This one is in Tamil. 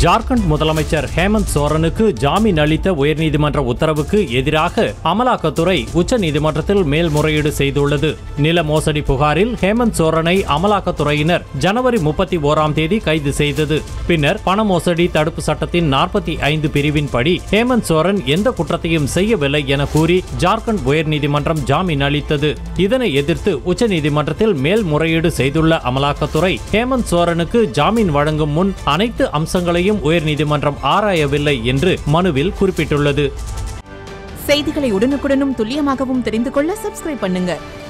ஜார்க்கண்ட் முதலமைச்சர் ஹேமந்த் சோரனுக்கு ஜாமீன் அளித்த உயர்நீதிமன்ற உத்தரவுக்கு எதிராக அமலாக்கத்துறை உச்சநீதிமன்றத்தில் மேல்முறையீடு செய்துள்ளது நில மோசடி புகாரில் ஹேமந்த் சோரனை அமலாக்கத்துறையினர் ஜனவரி முப்பத்தி ஓராம் தேதி கைது செய்தது பின்னர் பண மோசடி தடுப்பு சட்டத்தின் நாற்பத்தி ஐந்து பிரிவின்படி ஹேமந்த் சோரன் எந்த குற்றத்தையும் செய்யவில்லை என கூறி ஜார்க்கண்ட் உயர்நீதிமன்றம் ஜாமீன் அளித்தது இதனை எதிர்த்து உச்சநீதிமன்றத்தில் மேல்முறையீடு செய்துள்ள அமலாக்கத்துறை ஹேமந்த் சோரனுக்கு ஜாமீன் வழங்கும் முன் அனைத்து அம்சங்களையும் உயர்நீதிமன்றம் ஆராயவில்லை என்று மனுவில் குறிப்பிட்டுள்ளது செய்திகளை உடனுக்குடனும் துல்லியமாகவும் தெரிந்து கொள்ள சப்ஸ்கிரைப் பண்ணுங்க